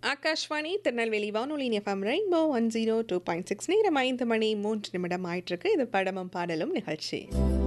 ஆகாஷ்வாணி திருநெல்வேலி வானொலி FM Rainbow one zero two point six நேரம் ஐந்து மணி மூன்று நிமிடம் ஆயிட்டிருக்கு இது படமும் பாடலும் நிகழ்ச்சி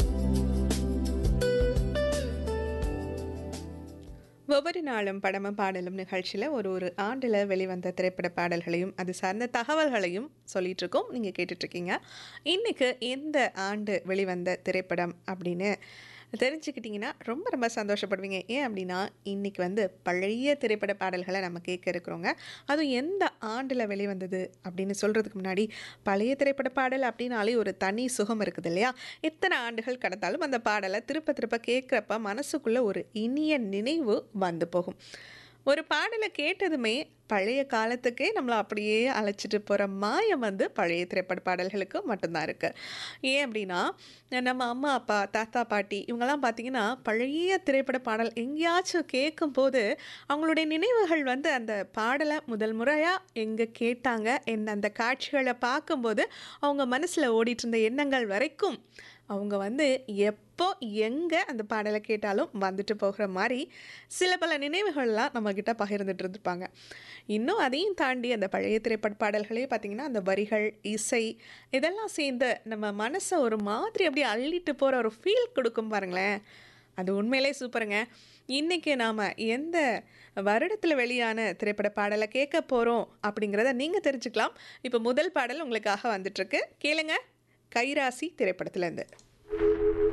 ஒவ்வொரு நாளும் படமும் பாடலும் நிகழ்ச்சியில் ஒரு ஒரு ஆண்டில் வெளிவந்த திரைப்பட பாடல்களையும் அது சார்ந்த தகவல்களையும் சொல்லிட்டு இருக்கோம் நீங்கள் கேட்டுட்ருக்கீங்க இன்றைக்கு எந்த ஆண்டு வெளிவந்த திரைப்படம் அப்படின்னு தெரிஞ்சுக்கிட்டிங்கன்னா ரொம்ப ரொம்ப சந்தோஷப்படுவீங்க ஏன் அப்படின்னா இன்றைக்கி வந்து பழைய திரைப்பட பாடல்களை நம்ம கேட்க இருக்கிறோங்க அதுவும் எந்த ஆண்டில் வெளிவந்தது அப்படின்னு சொல்கிறதுக்கு முன்னாடி பழைய திரைப்பட பாடல் அப்படின்னாலே ஒரு தனி சுகம் இருக்குது இல்லையா எத்தனை ஆண்டுகள் கடந்தாலும் அந்த பாடலை திருப்ப திருப்ப கேட்குறப்ப மனசுக்குள்ளே ஒரு இனிய நினைவு வந்து போகும் ஒரு பாடலை கேட்டதுமே பழைய காலத்துக்கே நம்மளை அப்படியே அழைச்சிட்டு போகிற மாயம் வந்து பழைய திரைப்பட பாடல்களுக்கு மட்டும்தான் இருக்குது ஏன் அப்படின்னா நம்ம அம்மா அப்பா தாத்தா பாட்டி இவங்கெல்லாம் பார்த்திங்கன்னா பழைய திரைப்பட பாடல் எங்கேயாச்சும் கேட்கும்போது அவங்களுடைய நினைவுகள் வந்து அந்த பாடலை முதல் முறையாக எங்கே கேட்டாங்க என்ன அந்த காட்சிகளை பார்க்கும்போது அவங்க மனசில் ஓடிட்டு இருந்த எண்ணங்கள் வரைக்கும் அவங்க வந்து எப்போ எங்கே அந்த பாடலை கேட்டாலும் வந்துட்டு போகிற மாதிரி சில பல நினைவுகள்லாம் நம்மக்கிட்ட பகிர்ந்துட்டு இருந்துப்பாங்க இன்னும் அதையும் தாண்டி அந்த பழைய திரைப்பட பாடல்களே பார்த்திங்கன்னா அந்த வரிகள் இசை இதெல்லாம் சேர்ந்து நம்ம மனசை ஒரு மாதிரி அப்படியே அள்ளிட்டு போகிற ஒரு ஃபீல் கொடுக்கும் பாருங்களேன் அது உண்மையிலே சூப்பருங்க இன்றைக்கி நாம் எந்த வருடத்தில் வெளியான திரைப்பட பாடலை கேட்க போகிறோம் அப்படிங்கிறத நீங்கள் தெரிஞ்சுக்கலாம் இப்போ முதல் பாடல் உங்களுக்காக வந்துட்டுருக்கு கேளுங்க கைராசி திரைப்படத்துலேருந்து